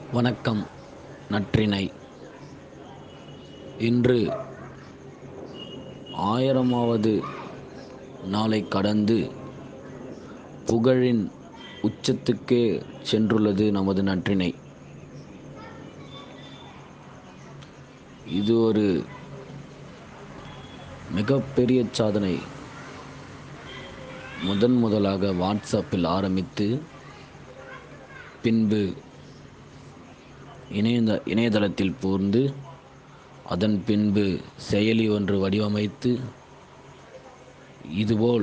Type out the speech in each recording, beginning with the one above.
வணக்கம் நற்றிணை இன்று ஆயிரமாவது நாளைக் கடந்து புகழின் உச்சத்துக்கே சென்றுள்ளது நமது நற்றிணை இது ஒரு மிகப்பெரிய சாதனை முதன் முதலாக வாட்ஸ்அப்பில் ஆரம்பித்து பின்பு இணையத இணையதளத்தில் பூர்ந்து அதன் பின்பு செயலி ஒன்று வடிவமைத்து இதுபோல்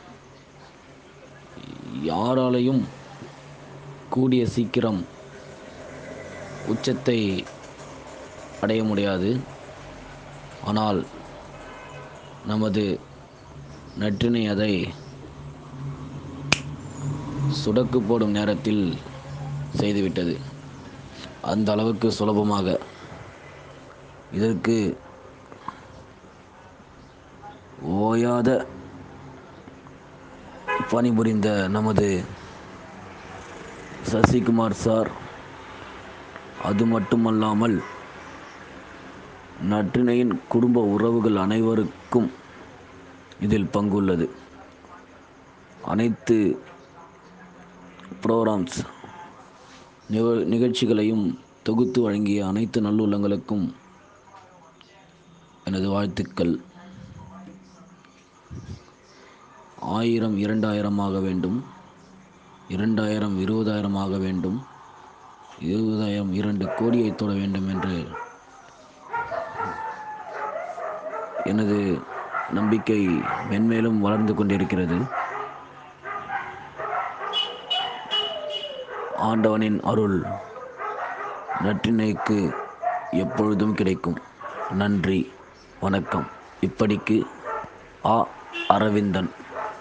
யாராலையும் கூடிய சீக்கிரம் உச்சத்தை அடைய முடியாது ஆனால் நமது நற்றினை அதை சுடக்கு போடும் நேரத்தில் செய்துவிட்டது அந்த அளவுக்கு சுலபமாக இதற்கு ஓயாத பணிபுரிந்த நமது சசிகுமார் சார் அது மட்டுமல்லாமல் நற்றினையின் குடும்ப உறவுகள் அனைவருக்கும் இதில் பங்குள்ளது அனைத்து ப்ரோக்ராம்ஸ் நிக- நிகழ்ச்சிகளையும் தொகுத்து வழங்கிய அனைத்து நல்லுள்ளங்களுக்கும் எனது வாழ்த்துக்கள் ஆயிரம் இரண்டாயிரமாக வேண்டும் இரண்டாயிரம் இருபதாயிரமாக வேண்டும் இருபதாயிரம் இரண்டு கோடியை தொட வேண்டும் என்று எனது நம்பிக்கை மென்மேலும் வளர்ந்து கொண்டிருக்கிறது ஆண்டவனின் அருள் நற்றினைக்கு எப்பொழுதும் கிடைக்கும் நன்றி வணக்கம் இப்படிக்கு ஆ அரவிந்தன்